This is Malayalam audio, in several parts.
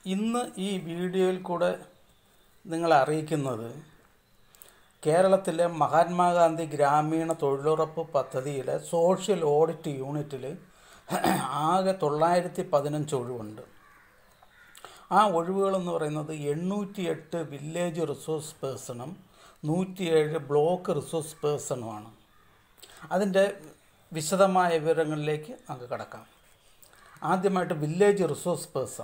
ഇന്ന് ഈ വീഡിയോയിൽ കൂടെ നിങ്ങളെ അറിയിക്കുന്നത് കേരളത്തിലെ മഹാത്മാഗാന്ധി ഗ്രാമീണ തൊഴിലുറപ്പ് പദ്ധതിയിലെ സോഷ്യൽ ഓഡിറ്റ് യൂണിറ്റിൽ ആകെ തൊള്ളായിരത്തി പതിനഞ്ച് ഒഴിവുണ്ട് ആ ഒഴിവുകളെന്ന് പറയുന്നത് എണ്ണൂറ്റിയെട്ട് വില്ലേജ് റിസോഴ്സ് പേഴ്സണും നൂറ്റിയേഴ് ബ്ലോക്ക് റിസോഴ്സ് പേഴ്സണുമാണ് അതിൻ്റെ വിശദമായ വിവരങ്ങളിലേക്ക് നമുക്ക് കടക്കാം ആദ്യമായിട്ട് വില്ലേജ് റിസോഴ്സ് പേഴ്സൺ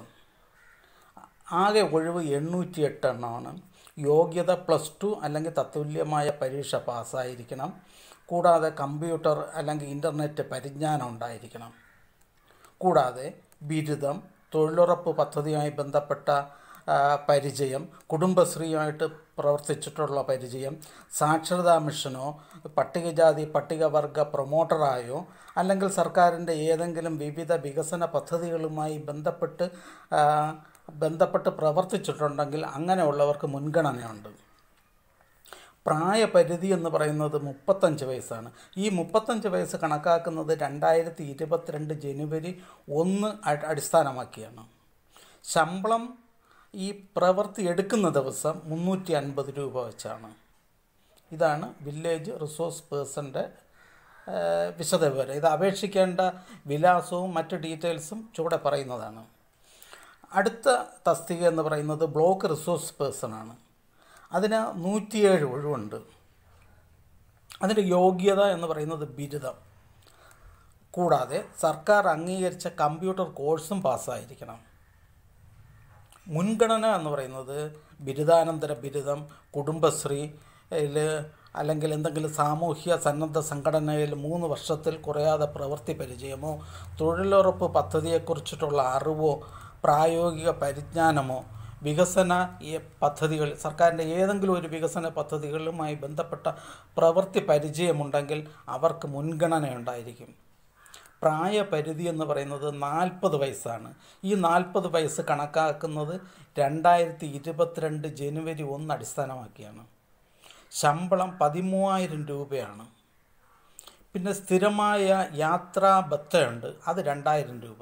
ആകെ ഒഴിവ് എണ്ണൂറ്റി എട്ട് എണ്ണമാണ് യോഗ്യത പ്ലസ് ടു അല്ലെങ്കിൽ തത്തുല്യമായ പരീക്ഷ പാസ്സായിരിക്കണം കൂടാതെ കമ്പ്യൂട്ടർ അല്ലെങ്കിൽ ഇൻ്റർനെറ്റ് പരിജ്ഞാനം ഉണ്ടായിരിക്കണം കൂടാതെ ബിരുദം തൊഴിലുറപ്പ് പദ്ധതിയുമായി ബന്ധപ്പെട്ട ആ, പരിചയം കുടുംബശ്രീയുമായിട്ട് പ്രവർത്തിച്ചിട്ടുള്ള പരിചയം സാക്ഷരതാ മിഷനോ പട്ടികജാതി പട്ടികവർഗ പ്രൊമോട്ടറായോ അല്ലെങ്കിൽ സർക്കാരിൻ്റെ ഏതെങ്കിലും വിവിധ വികസന പദ്ധതികളുമായി ബന്ധപ്പെട്ട് ആ, ബന്ധപ്പെട്ട് പ്രവർത്തിച്ചിട്ടുണ്ടെങ്കിൽ അങ്ങനെയുള്ളവർക്ക് മുൻഗണനയുണ്ട് പ്രായപരിധി എന്ന് പറയുന്നത് മുപ്പത്തഞ്ച് വയസ്സാണ് ഈ മുപ്പത്തഞ്ച് വയസ്സ് കണക്കാക്കുന്നത് രണ്ടായിരത്തി ഇരുപത്തിരണ്ട് ജനുവരി ഒന്ന് അ- അടിസ്ഥാനമാക്കിയാണ് ശമ്പളം ഈ പ്രവൃത്തി എടുക്കുന്ന ദിവസം മുന്നൂറ്റി അൻപത് രൂപ വെച്ചാണ് ഇതാണ് വില്ലേജ് റിസോഴ്സ് പേഴ്സൻ്റെ വിശദവിവരം ഇത് അപേക്ഷിക്കേണ്ട വിലാസവും മറ്റ് ഡീറ്റെയിൽസും ചുവടെ പറയുന്നതാണ് അടുത്ത തസ്തിക എന്ന് പറയുന്നത് ബ്ലോക്ക് റിസോഴ്സ് പേഴ്സൺ ആണ് അതിന് നൂറ്റിയേഴ് ഒഴിവുണ്ട് അതിൻ്റെ യോഗ്യത എന്ന് പറയുന്നത് ബിരുദം കൂടാതെ സർക്കാർ അംഗീകരിച്ച കമ്പ്യൂട്ടർ കോഴ്സും പാസ്സായിരിക്കണം മുൻഗണന എന്ന് പറയുന്നത് ബിരുദാനന്തര ബിരുദം കുടുംബശ്രീയിൽ അല്ലെങ്കിൽ എന്തെങ്കിലും സാമൂഹ്യ സന്നദ്ധ സംഘടനയിൽ മൂന്ന് വർഷത്തിൽ കുറയാതെ പ്രവൃത്തി പരിചയമോ തൊഴിലുറപ്പ് പദ്ധതിയെക്കുറിച്ചിട്ടുള്ള അറിവോ പ്രായോഗിക പരിജ്ഞാനമോ വികസന ഈ പദ്ധതികൾ സർക്കാരിൻ്റെ ഏതെങ്കിലും ഒരു വികസന പദ്ധതികളുമായി ബന്ധപ്പെട്ട പ്രവൃത്തി പരിചയമുണ്ടെങ്കിൽ അവർക്ക് മുൻഗണനയുണ്ടായിരിക്കും പ്രായപരിധി എന്ന് പറയുന്നത് നാൽപ്പത് വയസ്സാണ് ഈ നാൽപ്പത് വയസ്സ് കണക്കാക്കുന്നത് രണ്ടായിരത്തി ഇരുപത്തിരണ്ട് ജനുവരി ഒന്ന് അടിസ്ഥാനമാക്കിയാണ് ശമ്പളം പതിമൂവായിരം രൂപയാണ് പിന്നെ സ്ഥിരമായ യാത്രാ ബത്തയുണ്ട് അത് രണ്ടായിരം രൂപ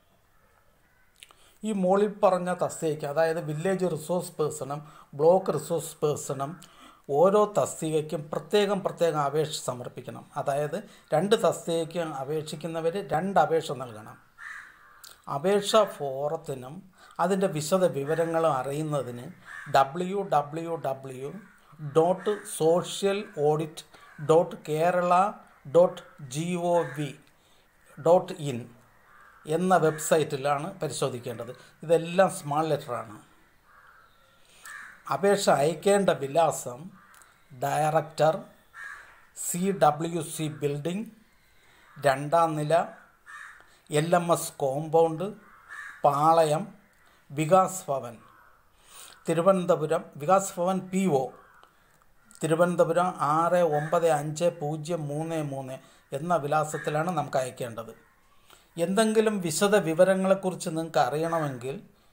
ഈ മുകളിൽ പറഞ്ഞ തസ്തികയ്ക്ക് അതായത് വില്ലേജ് റിസോഴ്സ് പേഴ്സണും ബ്ലോക്ക് റിസോഴ്സ് പേഴ്സണും ഓരോ തസ്തികയ്ക്കും പ്രത്യേകം പ്രത്യേകം അപേക്ഷ സമർപ്പിക്കണം അതായത് രണ്ട് തസ്തികയ്ക്ക് അപേക്ഷിക്കുന്നവർ രണ്ട് അപേക്ഷ നൽകണം അപേക്ഷ ഫോറത്തിനും അതിൻ്റെ വിശദ വിവരങ്ങളും അറിയുന്നതിന് W W W dot social audit dot Kerala dot G O V dot in എന്ന വെബ്സൈറ്റിലാണ് പരിശോധിക്കേണ്ടത് ഇതെല്ലാം സ്മാൾ ലെറ്ററാണ് അപേക്ഷ അയക്കേണ്ട വിലാസം director C W C building രണ്ടാം നില L M S compound Palayam Vikas Bhavan Thiruvananthapuram Vikas Bhavan P O Thiruvananthapuram ആറ് ഒമ്പത് അഞ്ച് പൂജ്യം മൂന്ന് മൂന്ന് എന്ന വിലാസത്തിലാണ് നമുക്ക് അയക്കേണ്ടത് എന്തെങ്കിലും വിശദ വിവരങ്ങളെക്കുറിച്ച് നിങ്ങൾക്ക് അറിയണമെങ്കിൽ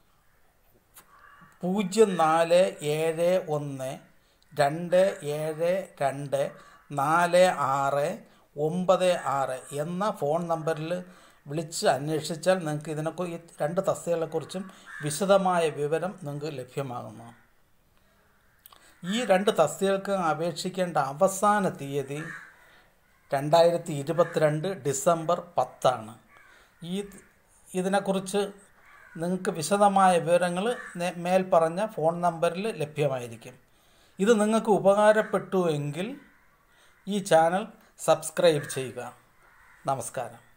പൂജ്യം നാല് ഏഴ് ഒന്ന് രണ്ട് ഏഴ് രണ്ട് നാല് ആറ് ഒമ്പത് ആറ് എന്ന ഫോൺ നമ്പറിൽ വിളിച്ച് അന്വേഷിച്ചാൽ നിങ്ങൾക്ക് ഇതിനെക്കുറി ഈ രണ്ട് തസ്തികളെക്കുറിച്ചും വിശദമായ വിവരം നിങ്ങൾക്ക് ലഭ്യമാകുന്നു ഈ രണ്ട് തസ്തികൾക്ക് അപേക്ഷിക്കേണ്ട അവസാന തീയതി രണ്ടായിരത്തി ഇരുപത്തിരണ്ട് ഡിസംബർ പത്താണ് ഈ ഇതിനെക്കുറിച്ച് നിങ്ങൾക്ക് വിശദമായ വിവരങ്ങൾ നേ- മേൽ പറഞ്ഞ ഫോൺ നമ്പറിൽ ലഭ്യമായിരിക്കും ഇത് നിങ്ങൾക്ക് ഉപകാരപ്പെട്ടു എങ്കിൽ ഈ ചാനൽ സബ്സ്ക്രൈബ് ചെയ്യുക നമസ്കാരം